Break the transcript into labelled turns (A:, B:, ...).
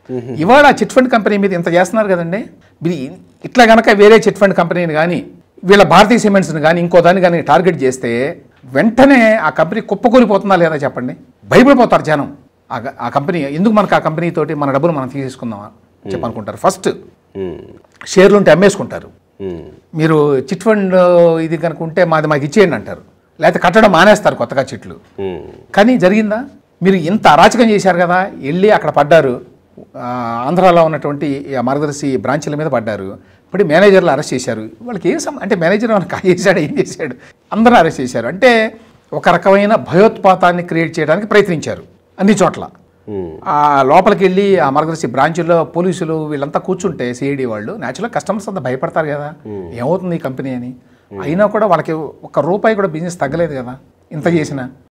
A: ఇవాళ chit fund company మీద ఇంత చేస్తున్నారు కదండి మీరు ఇ- ఇట్లా గనక వేరే చిట్ ఫండ్ కంపెనీని కానీ వీళ్ళ భారతీయ సిమెంట్స్ని కానీ ఇంకో దాన్ని కానీ టార్గెట్ చేస్తే వెంటనే ఆ కంపెనీ కుప్పకూలిపోతుందా లేదా చెప్పండి భయపడిపోతారు జనం ఆ గ- ఆ కంపెనీ ఎందుకు మనకు ఆ కంపెనీ తోటి మన డబ్బులు మనం తీసేసుకుందామా చెప్పనుకుంటారు ఫస్ట్
B: ఉమ్,
A: షేర్లు ఉంటే అమ్మేసుకుంటారు
B: ఉమ్,
A: మీరు చిట్ ఫండ్ ఇది కనుక ఉంటే మాది మాకు ఇచ్చేయండి అంటారు లేకపోతే కట్టడం మానేస్తారు కొత్తగా చిట్లు
B: ఉమ్,
A: కానీ జరిగిందా మీరు ఇంత అరాచకం చేశారు కదా వెళ్ళి అక్కడ పడ్డారు ఆ, ఆంధ్రాలో ఉన్నటువంటి ఈ మార్గదర్శి బ్రాంచీల మీద పడ్డారు ఇప్పుడు మేనేజర్లు అరెస్ట్ చేశారు వాళ్ళకి ఏం సం అంటే మేనేజర్ ఏమైనా చేశాడు ఏం చేశాడు అందరూ అరెస్ట్ చేశారు అంటే ఒక రకమైన భయోత్పాతాన్ని క్రియేట్ చేయడానికి ప్రయత్నించారు అన్ని చోట్ల
B: ఉమ్,
A: ఆ లోపలికి వెళ్ళి ఆ మార్గదర్శి బ్రాంచ్లో పోలీసులు వీళ్ళంతా కూర్చుంటే సిఐడి వాళ్ళు న్యాచురల్గా కస్టమర్స్ అంతా భయపడతారు కదా ఏమవుతుంది ఈ కంపెనీ అని అయినా కూడా వాళ్ళకి ఒక్క రూపాయి కూడా బిజినెస్ తగ్గలేదు కదా ఇంత చేసినా